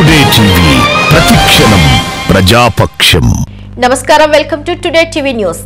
Today TV ప్రతిక్షణం ప్రజాపక్షం నమస్కారం welcome to today TV news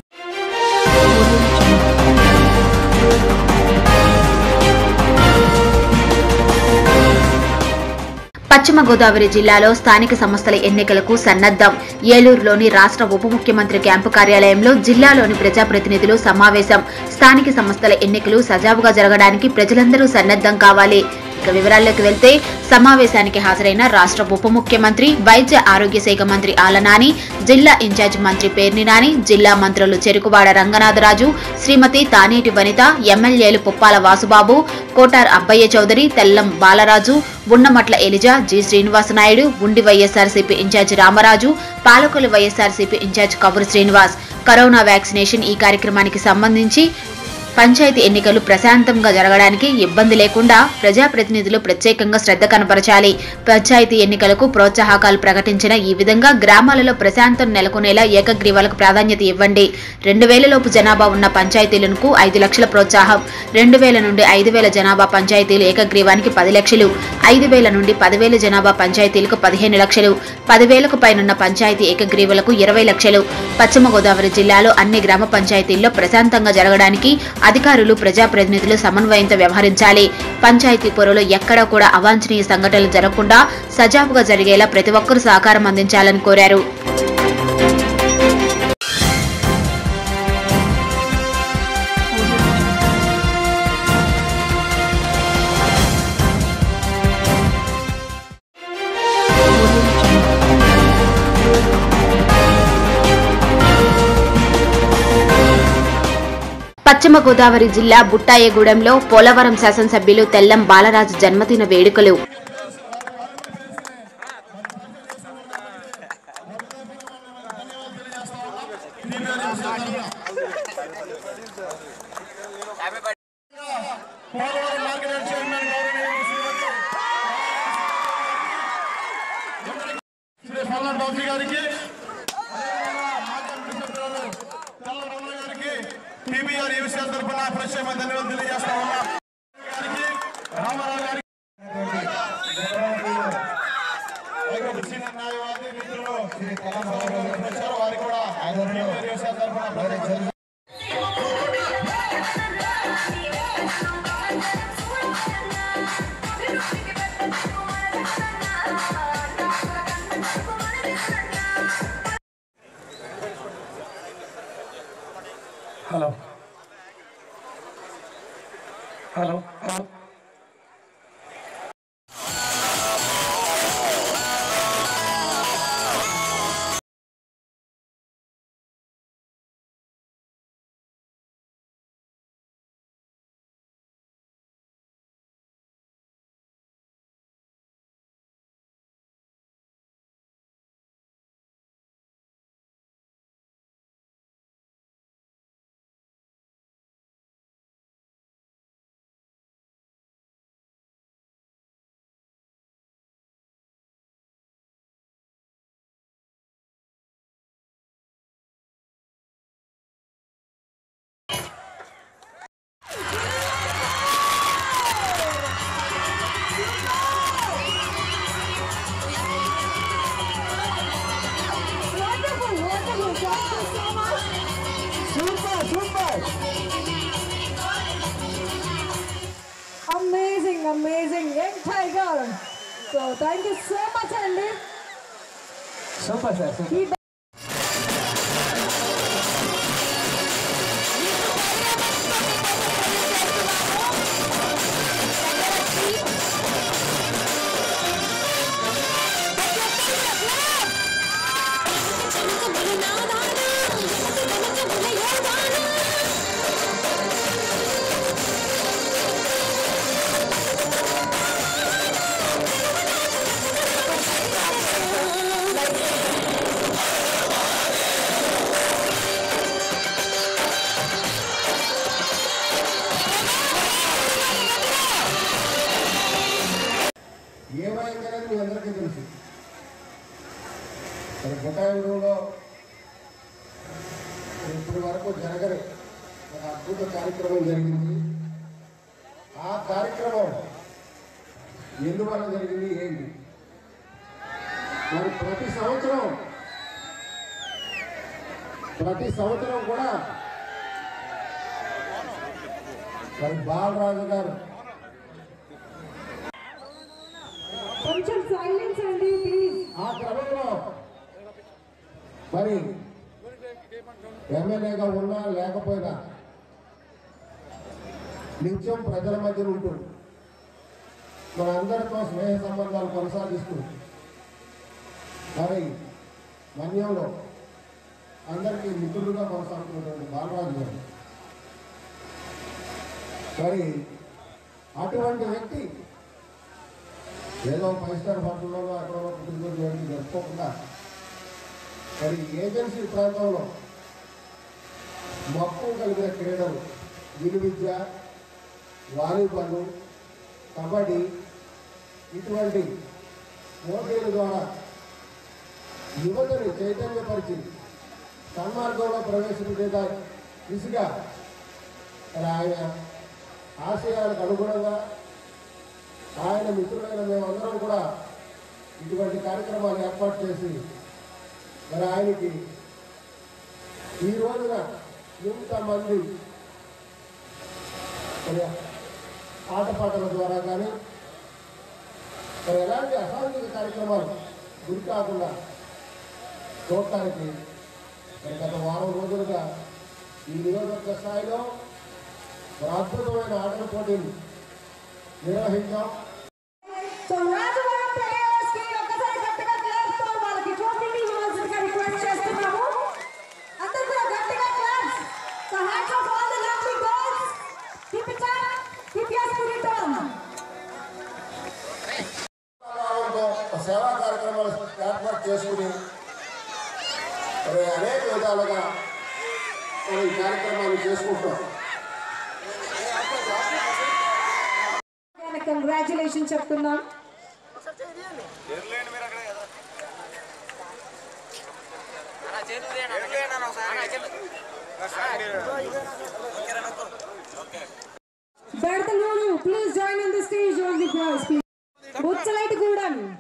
పశ్చిమ గోదావరి జిల్లాలో స్థానిక సంస్థల ఎన్నికలకు సన్నద్దం ఏలూరులోని రాష్ట్ర ఉప ముఖ్యమంత్రి క్యాంపు కార్యాలయంలో జిల్లాలోని ప్రజాప్రతినిధులు సమావేశం స్థానిక సంస్థల ఎన్నికలు సజావుగా జరగడానికి ప్రజలందరూ సన్నద్దం కావాలి ఇక వివరాల్లోకి వెళ్తే సమావేశానికి హాజరైన రాష్ట్ర ఉప ముఖ్యమంత్రి వైద్య ఆరోగ్య శాఖ మంత్రి ఆలనాని జిల్లా ఇన్ఛార్జ్ మంత్రి పేర్ని నాని జిల్లా మంత్రులు చెరుకువాడ రంగనాథరాజు శ్రీమతి తానేటి వనిత ఎమ్మెల్యేలు Puppala Vasubabu Kotaru Abbaiah Chowdary Tellam Balaraju Unnamatla Eliza G Srinivasanaidu Undi YSRCP incharge Ramaraju Palakollu YSRCP incharge Kaburu Srinivas corona vaccination ఈ కార్యక్రమానికి సంబంధించి పంచాయతీ ఎన్నికలు ప్రశాంతంగా జరగడానికి ఇబ్బంది లేకుండా ప్రజాప్రతినిధులు ప్రత్యేకంగా శ్రద్ధ కనపరచాలి పంచాయతీ ఎన్నికలకు ప్రోత్సాహకాలు ప్రకటించిన ఈ విధంగా గ్రామాలలో ప్రశాంతం నెలకొనేలా ఏకగ్రీవాలకు ప్రాధాన్యత ఇవ్వండి రెండు వేలలోపు జనాభా ఉన్న పంచాయతీలకు ఐదు లక్షల ప్రోత్సాహం రెండు వేల నుండి ఐదు వేల జనాభా పంచాయతీలు ఏకగ్రీవానికి పది లక్షలు ఐదు వేల నుండి పదివేల జనాభా పంచాయతీలకు పదిహేను లక్షలు పదివేలకు పైనున్న పంచాయతీ ఏకగ్రీవులకు ఇరవై లక్షలు పశ్చిమ గోదావరి జిల్లాలో అన్ని గ్రామ పంచాయతీల్లో ప్రశాంతంగా జరగడానికి అధికారులు ప్రజాప్రతినిధులు సమన్వయంతో వ్యవహరించాలి పంచాయతీ పొరలో ఎక్కడా కూడా అవాంఛనీయ సంఘటనలు జరగకుండా సజావుగా జరిగేలా ప్రతి ఒక్కరూ సహకారం అందించాలని కోరారు పశ్చిమ గోదావరి జిల్లా బుట్టాయగూడెంలో పోలవరం శాసనసభ్యులు తెల్లం బాలరాజు జన్మదిన వేడుకలు పోలవరం మార్కెట్ చైర్మన్ గౌరవనీయులు శ్రీమతి శ్రీ పల్నాడు బాబు గారికి తెల్ల రమణ గారికి టీబీఆర్ ఈ విషయాల తరఫున ప్రత్యేక ధన్యవాదాలు తెలియజేస్తా ఉన్నా గారికి రామారావు గారికి సీనియర్ న్యాయవాది మిత్రులు శ్రీ కళాశాల గారు వచ్చారు. వారికి కూడా TBR ఈ విషయాల తరఫున ప్రత్యేక hello hello hello Wonderful, wonderful. Thank you so much. Super, super. Amazing, amazing. Young tiger. So thank you so much, Andy. Super sir super Keep ఏమైందనేది మీ అందరికీ తెలుసు మరి బుటాయిలో ఇప్పటి వరకు జరగని ఒక అద్భుత కార్యక్రమం జరిగింది ఆ కార్యక్రమం ఎందువల్ల జరిగింది ఏంటి మరి ప్రతి సంవత్సరం ప్రతి సంవత్సరం కూడా మరి బాలరాజు గారు కొంచెం సైలెన్స్ అండి ప్లీజ్ ఆ క్రమంలో మరి ఎమ్మెల్యేగా ఉన్నా లేకపోయినా నిత్యం ప్రజల మధ్య ఉంటూ మన అందరితో స్నేహ సంబంధాలు కొనసాగిస్తూ మరి మన్యంలో అందరికీ మిత్రులుగా కొనసాగుతున్నటువంటి బాలరాజు గారు మరి అటువంటి వ్యక్తి ఏదో ఫైవ్ స్టార్ హోటల్లోనో అక్కడ పుట్టినరోజు వేడుక జరుపుకోకుండా మరి ఏజెన్సీ ప్రాంతంలో మక్కువ కలిగిన క్రీడలు విలువిద్య వాలీబాల్ కబడ్డీ ఇటువంటి పోటీల ద్వారా యువతని చైతన్యపరిచి సన్మార్గంలో ప్రవేశపెట్టే దిశగా మరి ఆయన ఆశయాలకు అనుగుణంగా ఆయన మిత్రులైన మేమందరం కూడా ఇటువంటి కార్యక్రమాలు ఏర్పాటు చేసి మరి ఆయనకి ఈ రోజున ఇంతమంది మరి ఆటపాటల ద్వారా కానీ మరి ఎలాంటి అసాంఘిక కార్యక్రమాలు గురి కాకుండా చూడటానికి మరి గత వారం రోజులుగా ఈ నియోజకవర్గ స్థాయిలో మరి అద్భుతమైన ఆటల పోటీలు నిర్వహించాం సో రాజవరం ప్లేయర్స్ కి ఒక్కసారి గట్టిగా క్లాప్స్ తో వాళ్ళకి ట్రోఫీని ఇవ్వాల్సిందిగా రిక్వెస్ట్ చేస్తున్నాము అందరూ కూడా గట్టిగా claps so hands off all the lovely girls keep it up keep your spirit on భావంతో ఒక సేవా కార్యక్రమాలు ఏర్పాటు చేసుకుని మరి అనేక విధాలుగా మరి ఈ కార్యక్రమాలు చేసుకుంటాం కంగ్రాచులేషన్ చెప్తున్నాం Bertolulu, please join on the stage on the boys, please. Butsalite Gudam.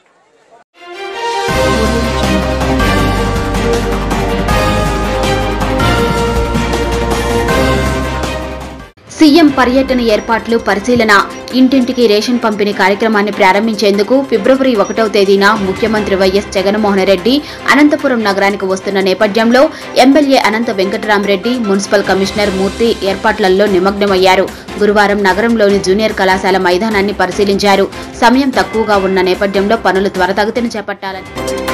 CM పర్యటన ఏర్పాట్లు పరిశీలన ఇంటింటికి రేషన్ పంపిణీ కార్యక్రమాన్ని ప్రారంభించేందుకు ఫిబ్రవరి ఒకటవ తేదీన ముఖ్యమంత్రి వైఎస్ జగన్మోహన్ రెడ్డి అనంతపురం నగరానికి వస్తున్న నేపథ్యంలో MLA Anantha Venkatarami Reddy municipal commissioner Murthy ఏర్పాట్లలో నిమగ్నమయ్యారు గురువారం నగరంలోని జూనియర్ కళాశాల మైదానాన్ని పరిశీలించారు సమయం తక్కువగా ఉన్న నేపథ్యంలో పనులు త్వరతగతిన చేపట్టాలని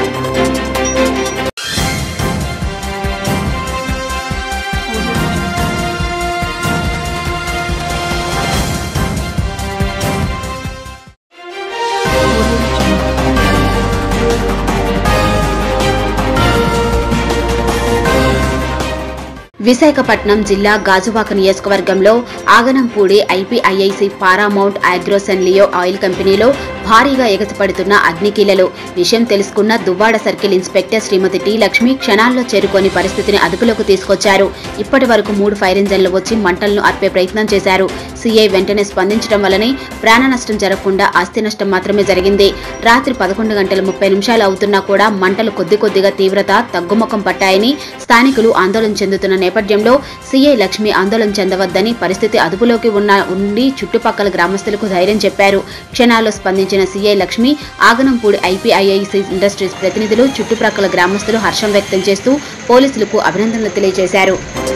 విశాఖపట్నం జిల్లా గాజువాక నియోజకవర్గంలో ఆగనంపూడి ఐపీఐఐసి పారామౌంట్ ఆగ్రోసెన్లియో ఆయిల్ కంపెనీలో భారీగా ఎగసిపడుతున్న అగ్నికీలలు విషయం తెలుసుకున్న Duvvada circle inspector Srimati T Lakshmi క్షణాల్లో చేరుకొని పరిస్థితిని అదుపులోకి తీసుకొచ్చారు ఇప్పటి వరకు మూడు ఫైర్ ఇంజన్లు వచ్చి మంటలను ఆర్పే ప్రయత్నం చేశారు సీఐ వెంటనే స్పందించడం వల్లనే ప్రాణ నష్టం జరగకుండా ఆస్తి నష్టం మాత్రమే జరిగింది రాత్రి పదకొండు గంటల ముప్పై నిమిషాలు అవుతున్నా కూడా మంటలు కొద్ది కొద్దిగా తీవ్రత తగ్గుముఖం పట్టాయని స్థానికులు ఆందోళన చెందుతున్న నేపథ్యంలో సీఐ లక్ష్మి ఆందోళన చెందవద్దని పరిస్థితి అదుపులోకి ఉన్న ఉండి చుట్టుపక్కల గ్రామస్తులకు ధైర్యం చెప్పారు క్షణాల్లో స్పందించిన CI Lakshmi Aganampudi IPIIC industries ప్రతినిధులు చుట్టుప్రక్కల గ్రామస్తులు హర్షం వ్యక్తం చేస్తూ పోలీసులకు అభినందనలు తెలియజేశారు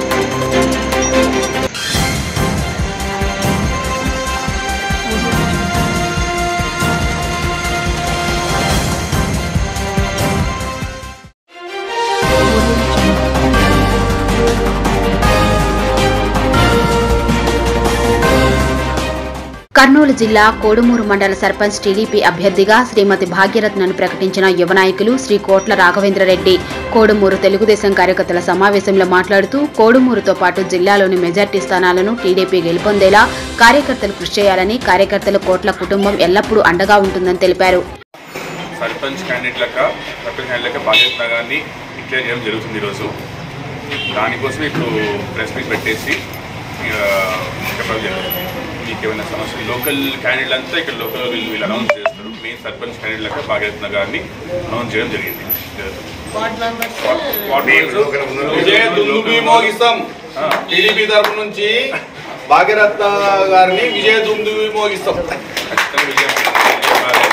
కర్నూలు జిల్లా కోడుమూరు మండల సర్పంచ్ టీడీపీ అభ్యర్థిగా శ్రీమతి భాగ్యరత్నను ప్రకటించిన యువ నాయకులు శ్రీ కోట్ల రాఘవేంద్రరెడ్డి కోడుమూరు తెలుగుదేశం కార్యకర్తల సమావేశంలో మాట్లాడుతూ కోడుమూరుతో పాటు జిల్లాలోని మెజార్టీ స్థానాలను టీడీపీ గెలుపొందేలా కార్యకర్తలు కృషి చేయాలని కార్యకర్తలు కోట్ల కుటుంబం ఎల్లప్పుడూ అండగా ఉంటుందని తెలిపారు సర్పంచ్ క్యాండిడేట్ లెక్క సర్పంచ్ క్యాండిడేట్ లెక్క బాధ్యత నగరాన్ని డిక్లేర్ చేయడం జరుగుతుంది ఈరోజు దానికోసం ఇప్పుడు ప్రెస్ మీట్ పెట్టేసి చెప్పడం జరిగింది మీకు ఏమైనా సమస్య లోకల్ క్యాండిడేట్ అంతా ఇక్కడ లోకల్ వీళ్ళు వీళ్ళు అనౌన్స్ చేస్తారు మెయిన్ సర్పంచ్ క్యాండిడేట్ లెక్క భాగ్యరత్న గారిని అనౌన్స్ చేయడం జరిగింది వార్డ్ మెంబర్స్ విజయ దుందుబి మోగిస్తాం టీడీపీ తరపు నుంచి భాగ్యరత్న గారిని విజయ దుందుబి మోగిస్తాం ఖచ్చితంగా విజయం విజయం కావాలి.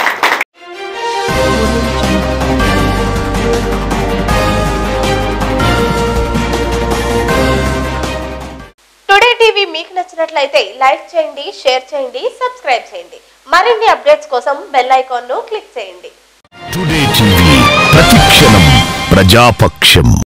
టుడే టీవీ మీకు నచ్చినట్లయితే లైక్ చేయండి షేర్ చేయండి సబ్స్క్రైబ్ చేయండి మరిన్ని అప్డేట్స్ కోసం బెల్ ఐకాన్ ను క్లిక్ చేయండి టుడే టీవీ ప్రతిక్షణం ప్రజాపక్షం